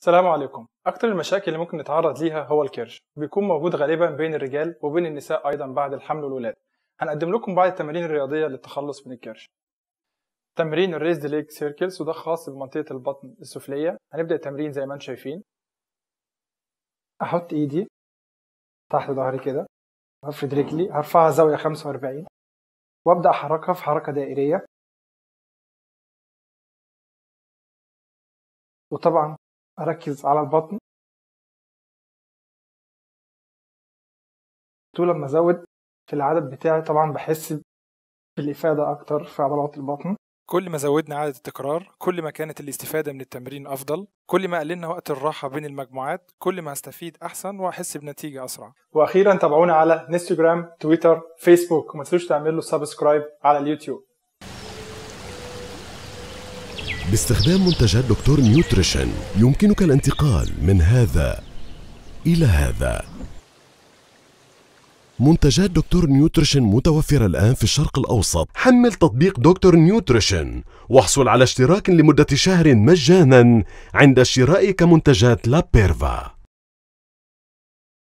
السلام عليكم أكتر المشاكل اللي ممكن نتعرض ليها هو الكرش بيكون موجود غالبا بين الرجال وبين النساء أيضا بعد الحمل والولادة هنقدم لكم بعض التمارين الرياضية للتخلص من الكرش تمرين الريزد ليج سيركلز وده خاص بمنطقة البطن السفلية هنبدأ التمرين زي ما انتم شايفين أحط إيدي تحت ظهري كده هفرد رجلي هرفعها زاوية 45 وأبدأ أحركها في حركة دائرية وطبعا أركز على البطن طول لما أزود في العدد بتاعي طبعا بحس بالإفادة أكتر في عضلات البطن كل ما زودنا عدد التكرار كل ما كانت الاستفادة من التمرين أفضل كل ما قللنا وقت الراحة بين المجموعات كل ما هستفيد أحسن وأحس بنتيجة أسرع وأخيرا تابعونا على انستجرام تويتر فيسبوك وما تنسوش تعملوا سبسكرايب على اليوتيوب باستخدام منتجات دكتور نيوتريشن يمكنك الانتقال من هذا إلى هذا منتجات دكتور نيوتريشن متوفرة الآن في الشرق الأوسط حمل تطبيق دكتور نيوتريشن واحصل على اشتراك لمدة شهر مجانا عند شرائك منتجات لابيرفا